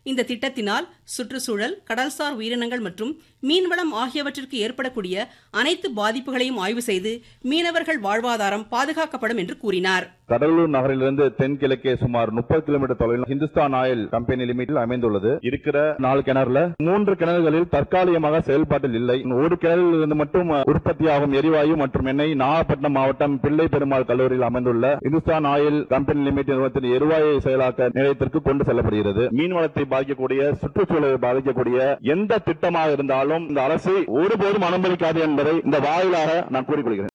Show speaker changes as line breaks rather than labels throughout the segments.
இந்த திட்டத்தினால் சுற்றுச்சூழல் கடல்சார் உயிரினங்கள் மற்றும் மீன்வளம் ஆகியவற்றிற்கு ஏற்படக்கூடிய அனைத்து பாதிப்புகளையும் ஆய்வு செய்து மீனவர்கள் வாழ்வாதாரம் பாதுகாக்கப்படும் என்று கூறினார்
கடலூர் நகரிலிருந்து தென்கிழக்கே சுமார் முப்பது கிலோமீட்டர் தொலைவில் ஹிந்துஸ்தான் ஆயில் கம்பெனி லிமிட்டில் அமைந்துள்ளது இருக்கிற நாலு கிணறுல மூன்று கிணறுகளில் தற்காலிகமாக செயல்பாட்டில் இல்லை ஒரு கிணறில் இருந்து மட்டும் உற்பத்தியாகும் எரிவாயு மற்றும் எண்ணெய் நாகப்பட்டினம் மாவட்டம் பிள்ளை பெருமாள் கல்லூரியில் அமைந்துள்ள இந்துஸ்தான் ஆயில் கம்பெனி லிமிடெட் நிறுவனத்தின் எரிவாயு செயலாக்க நிலையத்திற்கு கொண்டு செல்லப்படுகிறது மீன்வளத்தை பாதிக்கக்கூடிய சுற்றுச்சூழலை பாதிக்கக்கூடிய எந்த திட்டமாக இருந்தாலும் இந்த அரசு ஒருபோதும் அனுமதிக்காது என்பதை இந்த வாயிலாக நான் கூறிக்கொள்கிறேன்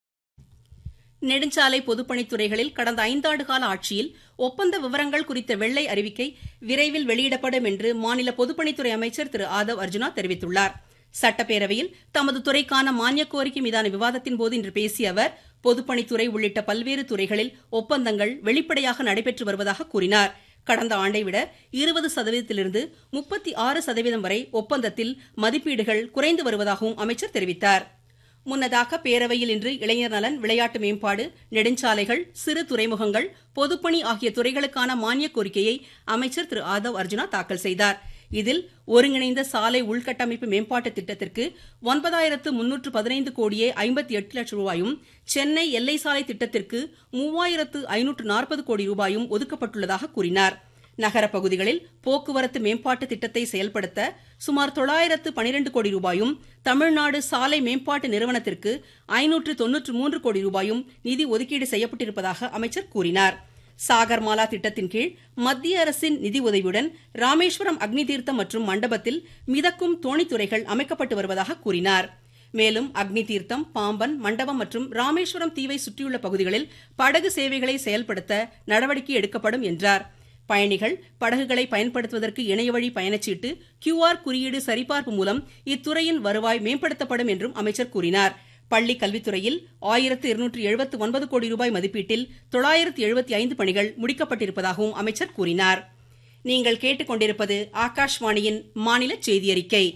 நெடுஞ்சாலை பொதுப்பணித்துறைகளில் கடந்த ஐந்தாண்டு கால ஆட்சியில் ஒப்பந்த விவரங்கள் குறித்த வெள்ளை அறிவிக்கை விரைவில் வெளியிடப்படும் என்று மாநில பொதுப்பணித்துறை அமைச்சர் திரு ஆதவ் அர்ஜுனா தெரிவித்துள்ளார் சட்டப்பேரவையில் தமது துறைக்கான மானியக் கோரிக்கை மீதான விவாதத்தின் போது இன்று பேசிய அவர் பொதுப்பணித்துறை உள்ளிட்ட பல்வேறு துறைகளில் ஒப்பந்தங்கள் வெளிப்படையாக நடைபெற்று வருவதாக கூறினார் கடந்த ஆண்டை விட இருபது சதவீதத்திலிருந்து முப்பத்தி ஆறு சதவீதம் வரை ஒப்பந்தத்தில் மதிப்பீடுகள் குறைந்து வருவதாகவும் அமைச்சர் தெரிவித்தார் முன்னதாக பேரவையில் இன்று இளைஞர் நலன் விளையாட்டு மேம்பாடு நெடுஞ்சாலைகள் சிறு துறைமுகங்கள் பொதுப்பணி ஆகிய துறைகளுக்கான மானியக் கோரிக்கையை அமைச்சர் திரு ஆதவ் அர்ஜுனா தாக்கல் செய்தார் இதில் ஒருங்கிணைந்த சாலை உள்கட்டமைப்பு மேம்பாட்டு திட்டத்திற்கு ஒன்பதாயிரத்து முன்னூற்று பதினைந்து கோடியே ஐம்பத்தி எட்டு லட்சம் ரூபாயும் சென்னை எல்லை சாலை திட்டத்திற்கு மூவாயிரத்து ஐநூற்று நாற்பது கோடி ரூபாயும் ஒதுக்கப்பட்டுள்ளதாக கூறினார் நகர பகுதிகளில் போக்குவரத்து மேம்பாட்டு திட்டத்தை செயல்படுத்த சுமார் தொள்ளாயிரத்து பனிரெண்டு கோடி ரூபாயும் தமிழ்நாடு சாலை மேம்பாட்டு நிறுவனத்திற்கு ஐநூற்று தொன்னூற்று மூன்று கோடி ரூபாயும் நிதி ஒதுக்கீடு செய்யப்பட்டிருப்பதாக அமைச்சர் கூறினார் சாகர்மாலா திட்டத்தின் கீழ் மத்திய அரசின் நிதி உதவியுடன் ராமேஸ்வரம் அக்னி தீர்த்தம் மற்றும் மண்டபத்தில் மிதக்கும் தோணித்துறைகள் அமைக்கப்பட்டு வருவதாக கூறினார் மேலும் அக்னி தீர்த்தம் பாம்பன் மண்டபம் மற்றும் ராமேஸ்வரம் தீவை சுற்றியுள்ள பகுதிகளில் படகு சேவைகளை செயல்படுத்த நடவடிக்கை எடுக்கப்படும் என்றார் பயணிகள் படகுகளை பயன்படுத்துவதற்கு இணையவழி பயணச்சீட்டு கியூஆர் குறியீடு சரிபார்ப்பு மூலம் இத்துறையின் வருவாய் மேம்படுத்தப்படும் என்றும் அமைச்சர் கூறினார் பள்ளி கல்வித்துறையில் ஆயிரத்து இருநூற்று எழுபத்து ஒன்பது கோடி ரூபாய் மதிப்பீட்டில் தொள்ளாயிரத்து எழுபத்தி ஐந்து பணிகள் முடிக்கப்பட்டிருப்பதாகவும் அமைச்சர் கூறினார் நீங்கள் கேட்டுக்கொண்டிருப்பது ஆகாஷ்வாணியின் மாநில செய்தியறிக்கை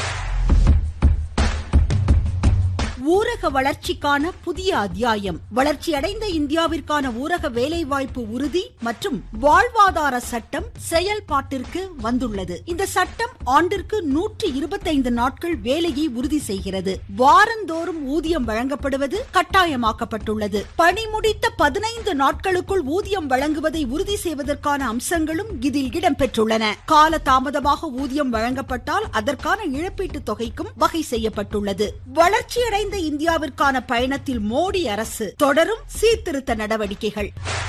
ஊரக வளர்ச்சிக்கான புதிய அத்தியாயம் வளர்ச்சியடைந்த இந்தியாவிற்கான ஊரக வேலைவாய்ப்பு உறுதி மற்றும் வாழ்வாதார சட்டம் செயல்பாட்டிற்கு வந்துள்ளது இந்த சட்டம் ஆண்டிற்கு நூற்றி இருபத்தைந்து நாட்கள் வேலையை உறுதி செய்கிறது வாரந்தோறும் ஊதியம் வழங்கப்படுவது கட்டாயமாக்கப்பட்டுள்ளது பணி முடித்த பதினைந்து நாட்களுக்குள் ஊதியம் வழங்குவதை உறுதி செய்வதற்கான அம்சங்களும் இதில் இடம்பெற்றுள்ளன கால தாமதமாக ஊதியம் வழங்கப்பட்டால் அதற்கான இழப்பீட்டு தொகைக்கும் வகை செய்யப்பட்டுள்ளது வளர்ச்சியடைந்த இந்தியாவிற்கான பயணத்தில் மோடி அரசு தொடரும் சீர்திருத்த நடவடிக்கைகள்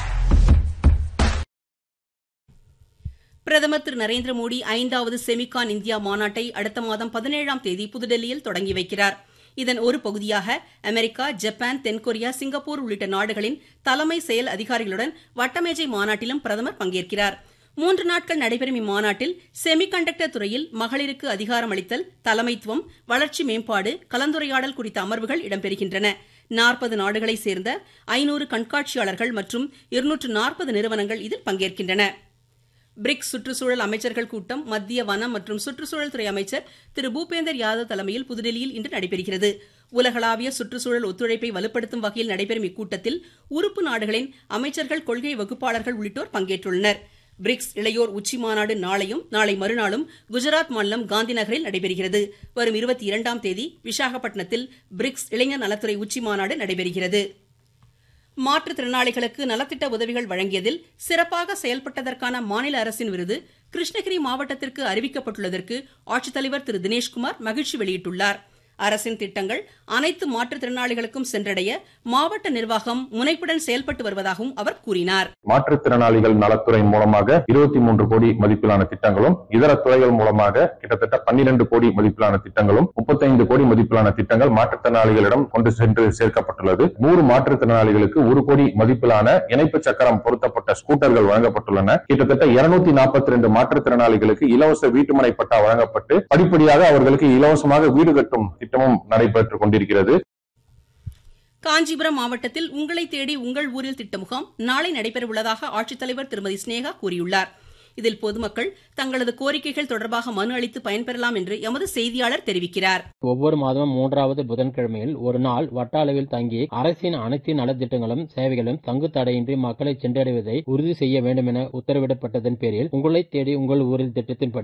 பிரதமர் திரு நரேந்திர மோடி ஐந்தாவது செமிகான் இந்தியா மாநாட்டை அடுத்த மாதம் பதினேழாம் தேதி புதுடெல்லியில் தொடங்கி வைக்கிறார் இதன் ஒரு பகுதியாக அமெரிக்கா ஜப்பான் தென்கொரியா சிங்கப்பூர் உள்ளிட்ட நாடுகளின் தலைமை செயல் அதிகாரிகளுடன் வட்டமேஜை மாநாட்டிலும் பிரதமர் பங்கேற்கிறார் மூன்று நாட்கள் நடைபெறும் இம்மாநாட்டில் செமிகண்டக்டர் துறையில் மகளிருக்கு அதிகாரம் அளித்தல் தலைமைத்துவம் வளர்ச்சி மேம்பாடு கலந்துரையாடல் குறித்த அமர்வுகள் இடம்பெறுகின்றன நாற்பது நாடுகளைச் சேர்ந்த ஐநூறு கண்காட்சியாளர்கள் மற்றும் இருநூற்று நாற்பது நிறுவனங்கள் இதில் பங்கேற்கின்றன பிரிக்ஸ் சுற்றுச்சூழல் அமைச்சர்கள் கூட்டம் மத்திய வனம் மற்றும் சுற்றுச்சூழல் துறை அமைச்சர் திரு பூபேந்தர் யாதவ் தலைமையில் புதுடெல்லியில் இன்று நடைபெறுகிறது உலகளாவிய சுற்றுச்சூழல் ஒத்துழைப்பை வலுப்படுத்தும் வகையில் நடைபெறும் இக்கூட்டத்தில் உறுப்பு நாடுகளின் அமைச்சர்கள் கொள்கை வகுப்பாளர்கள் உள்ளிட்டோர் பங்கேற்றுள்ளனர் பிரிக்ஸ் இளையோர் உச்சி மாநாடு நாளையும் நாளை மறுநாளும் குஜராத் மாநிலம் காந்தி நகரில் நடைபெறுகிறது வரும் இருபத்தி இரண்டாம் தேதி விசாகப்பட்டினத்தில் பிரிக்ஸ் இளைஞர் நலத்துறை உச்சி மாநாடு நடைபெறுகிறது மாற்றுத்திறனாளிகளுக்கு நலத்திட்ட உதவிகள் வழங்கியதில் சிறப்பாக செயல்பட்டதற்கான மாநில அரசின் விருது கிருஷ்ணகிரி மாவட்டத்திற்கு அறிவிக்கப்பட்டுள்ளதற்கு ஆட்சித்தலைவர் திரு தினேஷ்குமார் மகிழ்ச்சி வெளியிட்டுள்ளார் அரசின் திட்டங்கள் அனைத்து மாற்றுத்திறனாளிகளுக்கும் சென்றடைய மாவட்ட நிர்வாகம் முனைப்புடன் செயல்பட்டு வருவதாகவும் அவர் கூறினார்
மாற்றுத்திறனாளிகள் நலத்துறை மூலமாக இருபத்தி மூன்று கோடி மதிப்பிலான திட்டங்களும் இதர துறைகள் மூலமாக கிட்டத்தட்ட பன்னிரண்டு கோடி மதிப்பிலான திட்டங்களும் முப்பத்தைந்து கோடி மதிப்பிலான திட்டங்கள் மாற்றுத்திறனாளிகளிடம் கொண்டு சென்று சேர்க்கப்பட்டுள்ளது நூறு மாற்றுத்திறனாளிகளுக்கு ஒரு கோடி மதிப்பிலான இணைப்பு சக்கரம் பொருத்தப்பட்ட ஸ்கூட்டர்கள் வழங்கப்பட்டுள்ளன கிட்டத்தட்ட இருநூத்தி நாற்பத்தி ரெண்டு மாற்றுத்திறனாளிகளுக்கு இலவச வீட்டுமனை பட்டா வழங்கப்பட்டு படிப்படியாக அவர்களுக்கு இலவசமாக வீடு கட்டும் திட்டமும் நடைபெற்றுக் கொண்டிருக்கிறது
காஞ்சிபுரம் மாவட்டத்தில் உங்களை தேடி உங்கள் ஊரில் திட்ட முகாம் நாளை நடைபெறவுள்ளதாக ஆட்சித்தலைவர் திருமதி ஸ்னேகா கூறியுள்ளார் இதில் பொதுமக்கள் தங்களது கோரிக்கைகள் தொடர்பாக மனு அளித்து பயன்பெறலாம் என்று எமது செய்தியாளர் தெரிவிக்கிறார்
ஒவ்வொரு மாதமும் மூன்றாவது புதன்கிழமையில் ஒரு நாள் வட்ட அளவில் தங்கி அரசின் அனைத்து நலத்திட்டங்களும் சேவைகளும் தங்கு தடையின்றி மக்களை சென்றடைவதை உறுதி செய்ய வேண்டும் என உத்தரவிடப்பட்டதன் பேரில் உங்களை தேடி உங்கள் ஊரில் திட்டத்தின்படி